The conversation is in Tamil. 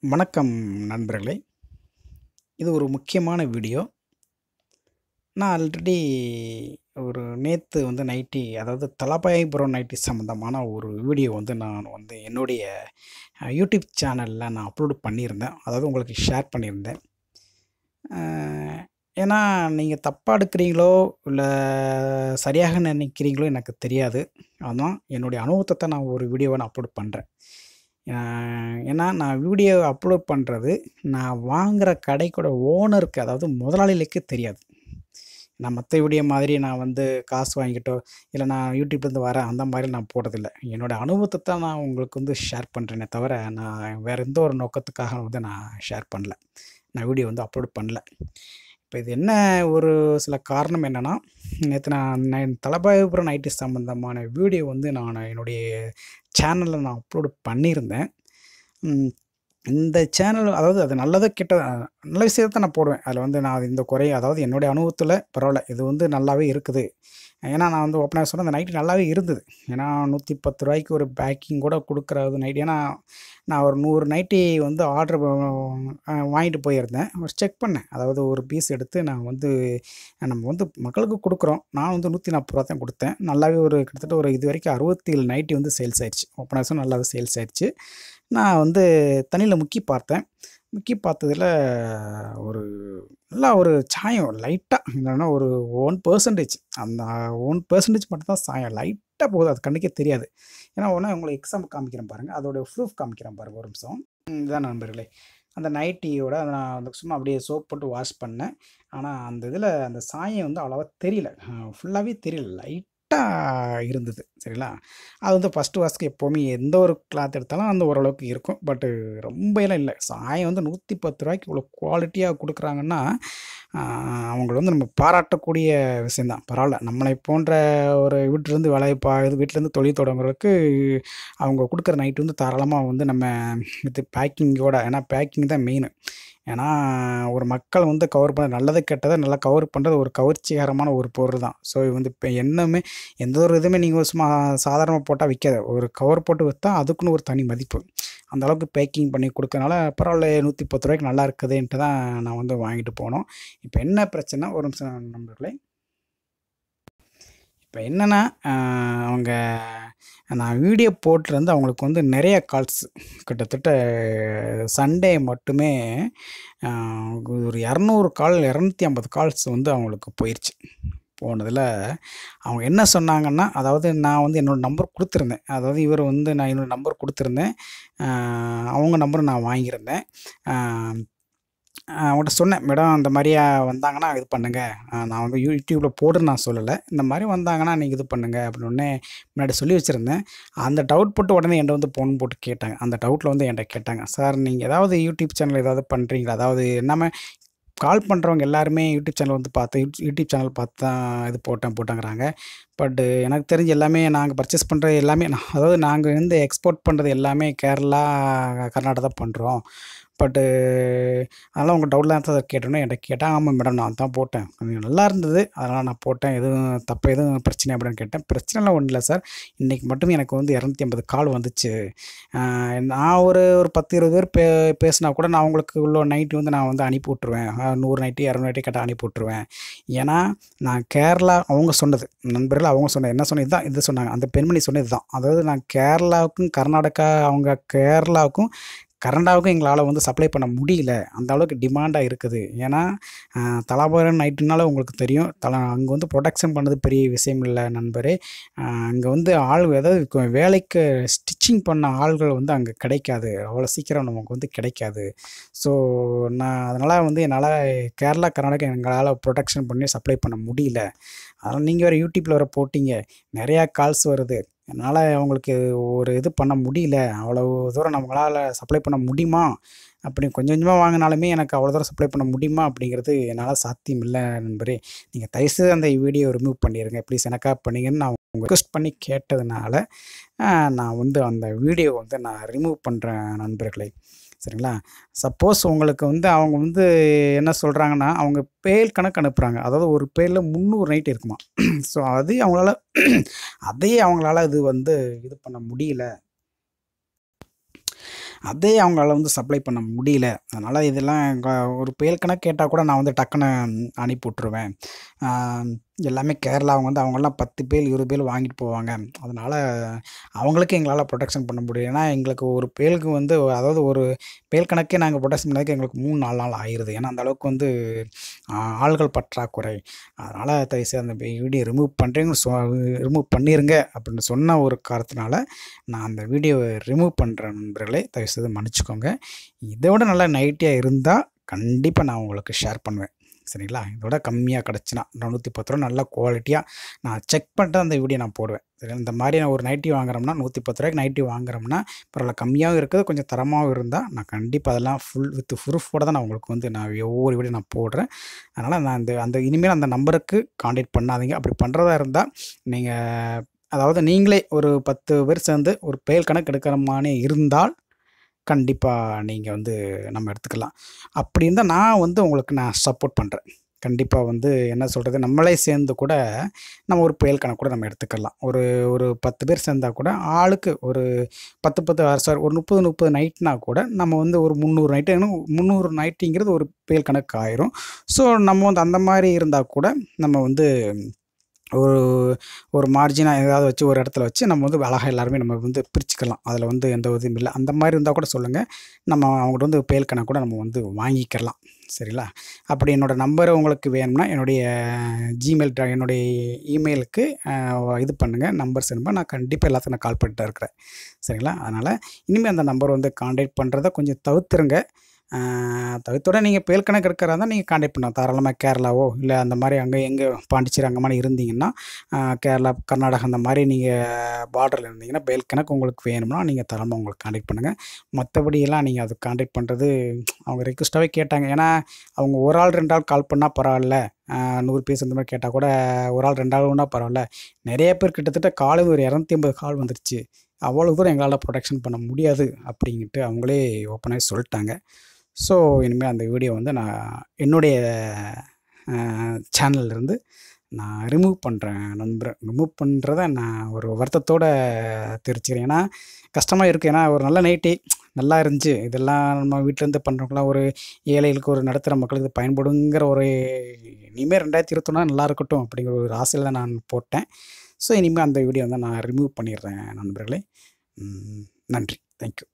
வணக்கம் நண்பர்களே இது ஒரு முக்கியமான வீடியோ நான் ஆல்ரெடி ஒரு நேற்று வந்து நைட்டி அதாவது தலபாயபுரம் நைட்டி சம்மந்தமான ஒரு வீடியோ வந்து நான் வந்து என்னுடைய அஹ், யூடியூப் சேனலில் நான் அப்லோட் பண்ணியிருந்தேன் அதாவது உங்களுக்கு ஷேர் பண்ணியிருந்தேன் அஹ், ஏன்னா நீங்கள் தப்பாக எடுக்கிறீங்களோ இல்லை சரியாக நினைக்கிறீங்களோ எனக்கு தெரியாது ஆனால் என்னுடைய அனுபவத்தை நான் ஒரு வீடியோவை நான் அப்லோட் பண்ணுறேன் ஏன்னா நான் வீடியோ அப்லோட் பண்ணுறது நான் வாங்குகிற கடைக்கூட ஓனருக்கு அதாவது முதலாளிகளுக்கு தெரியாது நான் மற்ற வீடியோ மாதிரி நான் வந்து காசு வாங்கிட்டோ இல்லை நான் யூடியூப்லேருந்து வரேன் அந்த மாதிரி நான் போடுறதில்ல என்னோடய அனுபவத்தை தான் நான் உங்களுக்கு வந்து ஷேர் பண்ணுறேனே தவிர நான் வேறு எந்த ஒரு நோக்கத்துக்காக வந்து நான் ஷேர் பண்ணல நான் வீடியோ வந்து அப்லோட் பண்ணல இப்போ இது என்ன ஒரு சில காரணம் என்னென்னா நேற்று நான் நான் தலபாயபுரம் நைட்டு சம்மந்தமான வீடியோ வந்து நான் என்னுடைய சேனலில் நான் அப்லோடு பண்ணியிருந்தேன் ம், இந்த சேனல் அதாவது அது நல்லதோ கெட்ட நல்ல விஷயத்தை நான் போடுவேன் அதில் வந்து நான் இந்த குறை அதாவது என்னுடைய அனுபவத்தில் பரவாயில்ல இது வந்து நல்லாவே இருக்குது ஏன்னா நான் வந்து ஓப்பனாக சொன்னேன் அந்த நைட்டு நல்லாவே இருந்தது ஏன்னா நூற்றி பத்து ரூபாய்க்கு ஒரு பேக்கிங் கூட கொடுக்குறது நைட் ஏன்னா நான் ஒரு நூறு நைட்டி வந்து ஆர்டர் வாங்கிட்டு போயிருந்தேன் ஒரு செக் பண்ணேன் அதாவது ஒரு பீஸ் எடுத்து நான் வந்து நம்ம வந்து மக்களுக்கு கொடுக்குறோம் நான் வந்து நூற்றி நாற்பது ரூபா தான் கொடுத்தேன் நல்லாவே ஒரு கிட்டத்தட்ட ஒரு இது வரைக்கும் அறுபத்தி ஏழு நைட்டி வந்து சேல்ஸ் ஆயிடுச்சு ஓப்பனாக சொன்னால் நல்லாவே சேல்ஸ் ஆயிடுச்சு நான் வந்து தண்ணியில் முக்கி பார்த்தேன் முக்கி பார்த்ததில் ஒரு நல்லா ஒரு சாயம் லைட்டாக என்னென்னா ஒரு ஒன் பர்சன்டேஜ் அந்த ஒன் பர்சன்டேஜ் மட்டும் தான் சாயம் லைட்டாக போகுது அது கண்ணுக்கே தெரியாது ஏன்னா ஒன்று உங்களுக்கு எக்ஸாம்பிள் காமிக்கிறேன் பாருங்கள் அதோட ப்ரூஃப் காமிக்கிறேன் பாருங்கள் ஒரு நிமிஷம் ம், இதான் நண்பர்களே அந்த நைட்டியோட அதை நான் வந்து சும்மா அப்படியே சோப் போட்டு வாஷ் பண்ணேன் ஆனால் அந்த இதில் அந்த சாயம் வந்து அவ்வளோவா தெரியல ஃபுல்லாகவே தெரியல லைட்டாக இருந்தது சரிங்களா அது வந்து ஃபஸ்ட்டு வாஷ்க்கு எப்போவுமே எந்த ஒரு கிளாத் எடுத்தாலும் அந்த ஓரளவுக்கு இருக்கும் பட்டு ரொம்ப எல்லாம் இல்லை சாயம் வந்து நூற்றி பத்து ரூபாய்க்கு இவ்வளோ குவாலிட்டியாக கொடுக்குறாங்கன்னா ஆஹ், அவங்கள வந்து நம்ம பாராட்டக்கூடிய விஷயந்தான் பரவாயில்ல நம்மளை போன்ற ஒரு வீட்டிலேருந்து வேலை பா இது வீட்டிலேருந்து தொழில் தொடங்குறதுக்கு அவங்க கொடுக்குற நைட்டு வந்து தாராளமாக வந்து நம்ம இது பேக்கிங்கோட ஏன்னா பேக்கிங் தான் மெயின் ஏன்னா ஒரு மக்கள் வந்து கவர் பண்ண நல்லது கெட்டதை நல்லா கவர் பண்ணுறது ஒரு கவர்ச்சிகரமான ஒரு பொருள் தான் ஸோ இது வந்து இப்போ என்னமே எந்த ஒரு இதுவுமே நீங்கள் சும்மா சாதாரணமாக போட்டால் விற்காது ஒரு கவர் போட்டு விற்றா அதுக்குன்னு ஒரு தனி மதிப்பு அந்த அளவுக்கு பேக்கிங் பண்ணி கொடுக்கறனால பரவாயில்ல நூற்றி பத்து ரூபாய்க்கு நல்லா இருக்குதுன்ட்டு தான் நான் வந்து வாங்கிட்டு போனோம் இப்போ என்ன பிரச்சனை ஒரு நிமிஷம் நண்பர்களே இப்போ என்னென்னா அவங்க நான் வீடியோ போட்டிருந்து அவங்களுக்கு வந்து நிறைய கால்ஸ் கிட்டத்தட்ட சண்டே மட்டுமே ஆஹ், ஒரு இரநூறு கால் இரநூத்தி ஐம்பது கால்ஸ் வந்து அவங்களுக்கு போயிடுச்சு போனதில் அவங்க என்ன சொன்னாங்கன்னா அதாவது நான் வந்து என்னோடய நம்பர் கொடுத்துருந்தேன் அதாவது இவர் வந்து நான் என்னோடய நம்பர் கொடுத்துருந்தேன் ஆஹ், அவங்க நம்பர் நான் வாங்கியிருந்தேன் ஆஹ், அவங்கள்ட்ட சொன்னேன் மேடம் இந்த மாதிரியா வந்தாங்கன்னா இது பண்ணுங்கள் நான் வந்து யூடியூப்பில் போடுன்னு நான் சொல்லலை இந்த மாதிரி வந்தாங்கன்னா நீங்கள் இது பண்ணுங்கள் அப்படின்னு உடனே முன்னாடி சொல்லி வச்சுருந்தேன் அந்த டவுட் போட்டு உடனே என்கிட்ட வந்து ஃபோன் போட்டு கேட்டாங்க அந்த டவுட்டில் வந்து என்கிட்ட கேட்டாங்க சார் நீங்கள் ஏதாவது யூடியூப் சேனல் ஏதாவது பண்ணுறீங்களா அதாவது என்னமே கால் பண்ணுறவங்க எல்லாருமே யூடியூப் சேனல் வந்து பார்த்து யூட்- யூடியூப் சேனல் பார்த்து தான் இது போட்டேன் போட்டேங்கிறாங்க பட்டு எனக்கு தெரிஞ்சு எல்லாமே நாங்கள் பர்ச்சேஸ் பண்ணுறது எல்லாமே நான் அதாவது நாங்கள் வந்து எக்ஸ்போர்ட் பண்ணுறது எல்லாமே கேரளா கர்நாடகா தான் பண்ணுறோம் பட்டு அதெல்லாம் உங்கள் டவுட்லாம் தான் கேட்டோன்னே என்கிட்ட கேட்டால் ஆமாம் மேடம் நான் தான் போட்டேன் கொஞ்சம் நல்லா இருந்தது அதனால் நான் போட்டேன் எதுவும் தப்பு எதுவும் பிரச்சனை அப்படின்னு கேட்டேன் பிரச்சனைலாம் ஒன்றும் இல்லை சார் இன்றைக்கி மட்டும் எனக்கு வந்து இரநூத்தி ஐம்பது கால் வந்துச்சு ஆஹ் நான் ஒரு ஒரு பத்து இருபது பேர் பே பேசினா கூட நான் அவங்களுக்கு உள்ள நைட்டு வந்து நான் வந்து அனுப்பி விட்ருவேன் ஆஹ் நூறு நைட்டு இரநூறு நைட்டு கேட்டால் அனுப்பி விட்ருவேன் ஏன்னா நான் கேரளா அவங்க சொன்னது நண்பர்கள் அவங்க சொன்னது என்ன சொன்னது இதுதான் இது சொன்னாங்க அந்த பெண்மணி சொன்னது தான் அதாவது நான் கேரளாவுக்கும் கர்நாடகா அவங்க கேரளாவுக்கும் கர்நாடகாவுக்கும் எங்களால் வந்து சப்ளை பண்ண முடியல அந்த அளவுக்கு டிமாண்டாக இருக்குது ஏன்னா தலாபுரம் நைட்டுனால உங்களுக்கு தெரியும் தலா அங்கே வந்து ப்ரொடக்ஷன் பண்ணது பெரிய விஷயம் இல்லை நண்பரே அங்கே வந்து ஆள் அதாவது கு- வேலைக்கு ஸ்டிச்சிங் பண்ண ஆள்கள் வந்து அங்கே கிடைக்காது அவ்வளோ சீக்கிரம் நமக்கு வந்து கிடைக்காது ஸோ நான் அதனால் வந்து என்னால் கேரளா கர்நாடகா எங்களால் ப்ரொடக்ஷன் பண்ணி சப்ளை பண்ண முடியல அதனால் நீங்கள் வேறு யூடியூப்பில் வேறு போட்டிங்க நிறையா கால்ஸ் வருது என்னால் அவங்களுக்கு ஒரு இது பண்ண முடியல அவ்வளோ தூரம் நம்மளால் சப்ளை பண்ண முடியுமா அப்படி கொஞ்சம் கொஞ்சமாக வாங்கினாலுமே எனக்கு அவ்வளோ தூரம் சப்ளை பண்ண முடியுமா அப்படிங்கிறது என்னால் சாத்தியம் இல்லை நண்பரே நீங்கள் தயவுசெய்து அந்த வீடியோ ரிமூவ் பண்ணிடுங்க ப்ளீஸ் எனக்கா பண்ணீங்கன்னு நான் உங்கள் ரிக்வஸ்ட் பண்ணி கேட்டதுனால ஆஹ், நான் வந்து அந்த வீடியோ வந்து நான் ரிமூவ் பண்ணுறேன் நண்பர்களே சரிங்களா சப்போஸ் உங்களுக்கு வந்து அவங்க வந்து என்ன சொல்கிறாங்கன்னா அவங்க பேல் கணக்கு அனுப்புகிறாங்க அதாவது ஒரு பேரில் முந்நூறு நைட் இருக்குமா ஸோ அது அவங்களால அதையே அவங்களால இது வந்து இது பண்ண முடியல அதே அவங்களால வந்து சப்ளை பண்ண முடியல அதனால் இதெல்லாம் க- ஒரு புயல் கணக்கு கேட்டால் கூட நான் வந்து டக்குன்னு அனுப்பி விட்ருவேன் ஆம், எல்லாமே கேரளா அவங்க வந்து அவங்கெல்லாம் பத்து பேர் இருபது பேர் வாங்கிட்டு போவாங்க அதனால் அவங்களுக்கு எங்களால் ப்ரொடெக்ஷன் பண்ண முடியும் ஏன்னா எங்களுக்கு ஒரு பேலுக்கு வந்து அதாவது ஒரு பேல் கணக்கே நாங்கள் ப்ரொடெக்ஷன் பண்ணதுக்கு எங்களுக்கு மூணு நாலு நாள் ஆயிடுது ஏன்னா அந்த அளவுக்கு வந்து ஆ, ஆள்கள் பற்றாக்குறை அதனால் தயவுசெய்து அந்த வீடியோ ரிமூவ் பண்ணுறீங்க சொ ரிமூவ் பண்ணிடுங்க அப்படின்னு சொன்ன ஒரு காரணத்தினால நான் அந்த வீடியோவை ரிமூவ் பண்ணுற நண்பர்களே தயவுசெய்து மன்னிச்சுக்கோங்க இதை விட நல்லா நைட்டியாக இருந்தால் கண்டிப்பாக நான் உங்களுக்கு ஷேர் பண்ணுவேன் சரிங்களா இதோட கம்மியாக கிடச்சினா நூற்றி பத்து ரூபா நல்ல குவாலிட்டியாக நான் செக் பண்ணிட்டு அந்த வீடியோ நான் போடுவேன் சரி இந்த மாதிரி நான் ஒரு நைட்டி வாங்குறோம்னா நூற்றி பத்து ரூபாய்க்கு நைட்டி வாங்குறோம்னா பரவாயில்ல கம்மியாகவும் இருக்குது கொஞ்சம் தரமாகவும் இருந்தால் நான் கண்டிப்பாக அதெல்லாம் ஃபுல் வித் ப்ரூஃபோட தான் நான் உங்களுக்கு வந்து நான் ஒவ்வொரு வீடியோ நான் போடுறேன் அதனால் நான் அந்த அந்த இனிமேல் அந்த நம்பருக்கு காண்டாக்ட் பண்ணாதீங்க அப்படி பண்ணுறதா இருந்தால் நீங்கள் அதாவது நீங்களே ஒரு பத்து பேர் சேர்ந்து ஒரு பேல் கணக்கு எடுக்கிற மாதிரி இருந்தால் கண்டிப்பாக நீங்கள் வந்து நம்ம எடுத்துக்கலாம் அப்படி இருந்தால் நான் வந்து உங்களுக்கு நான் சப்போர்ட் பண்ணுறேன் கண்டிப்பாக வந்து என்ன சொல்கிறது நம்மளே சேர்ந்து கூட நம்ம ஒரு புயல் கணக்கு கூட நம்ம எடுத்துக்கலாம் ஒரு ஒரு பத்து பேர் சேர்ந்தால் கூட ஆளுக்கு ஒரு பத்து பத்து சாரி ஒரு முப்பது முப்பது நைட்னா கூட நம்ம வந்து ஒரு முந்நூறு நைட்டு முந்நூறு நைட்டிங்கிறது ஒரு புயல் கணக்கு ஆயிரும் ஸோ நம்ம வந்து அந்த மாதிரி இருந்தால் கூட நம்ம வந்து ஒரு ஒரு மார்ஜினாக ஏதாவது வச்சு ஒரு இடத்துல வச்சு நம்ம வந்து அழகாக எல்லாருமே நம்ம வந்து பிரிச்சுக்கலாம் அதில் வந்து எந்த இதுவும் இல்லை அந்த மாதிரி இருந்தால் கூட சொல்லுங்கள் நம்ம அவங்கள்ட்ட வந்து பேல் கணக்கு கூட நம்ம வந்து வாங்கிக்கலாம் சரிங்களா அப்படி என்னோடய நம்பர் உங்களுக்கு வேணும்னா என்னுடைய ஜிமெயில் ட்ரா- என்னுடைய இமெயிலுக்கு இது பண்ணுங்கள் நம்பர் சென்ட் பண்ண நான் கண்டிப்பாக எல்லாத்துக்கும் நான் கால் பண்ணிட்டு இருக்கிறேன் சரிங்களா அதனால் இனிமேல் அந்த நம்பர் வந்து காண்டாக்ட் பண்ணுறத கொஞ்சம் தவிர்த்துருங்க ஆஹ் தவிர்த்தோட நீங்கள் பேல் கணக்கு எடுக்கிறதா இருந்தால் நீங்கள் காண்டாக்ட் பண்ணலாம் தாராளமாக கேரளாவோ இல்லை அந்த மாதிரி அங்கே எங்கே பாண்டிச்சேரி அங்கே மாதிரி இருந்தீங்கன்னா ஆஹ் கேரளா கர்நாடகா அந்த மாதிரி நீங்கள் பார்டரில் இருந்தீங்கன்னா பேல் கணக்கு உங்களுக்கு வேணும்னா நீங்கள் தாராளமாக உங்களுக்கு காண்டாக்ட் பண்ணுங்கள் மற்றபடியெல்லாம் நீங்கள் அது காண்டாக்ட் பண்ணுறது அவங்க ரெக்வஸ்ட்டாகவே கேட்டாங்க ஏன்னா அவங்க ஒரு ஆள் ரெண்டு ஆள் கால் பண்ணால் பரவாயில்ல ஆஹ் நூறு பீஸ் அந்த மாதிரி கேட்டால் கூட ஒரு ஆள் ரெண்டு ஆள்னா பரவாயில்ல நிறைய பேர் கிட்டத்தட்ட காலையில் ஒரு இரநூத்தி ஐம்பது கால் வந்துருச்சு அவ்வளோ தூரம் எங்களால் ப்ரொடெக்ஷன் பண்ண முடியாது அப்படின்ட்டு அவங்களே ஓப்பனாகவே சொல்லிட்டாங்க ஸோ இனிமேல் அந்த வீடியோ வந்து நான் என்னுடைய சேனல்லேருந்து நான் ரிமூவ் பண்ணுறேன் நண்பர் ரிமூவ் பண்ணுறத நான் ஒரு வருத்தத்தோடு தெரிச்சுக்கிறேன் ஏன்னா கஷ்டமாக இருக்குது ஏன்னா ஒரு நல்ல நைட்டி நல்லா இருந்துச்சு இதெல்லாம் நம்ம வீட்டிலேருந்து பண்ணுறவங்களாம் ஒரு ஏழைகளுக்கு ஒரு நடுத்தர மக்களுக்கு இது பயன்படுங்கிற ஒரு இனிமேல் ரெண்டாயிரத்தி இருபத்தொன்னா நல்லா இருக்கட்டும் அப்படிங்கிற ஒரு ஆசையில் தான் நான் போட்டேன் ஸோ இனிமேல் அந்த வீடியோ வந்து நான் ரிமூவ் பண்ணிடுறேன் நண்பர்களே ம், நன்றி தேங்க்யூ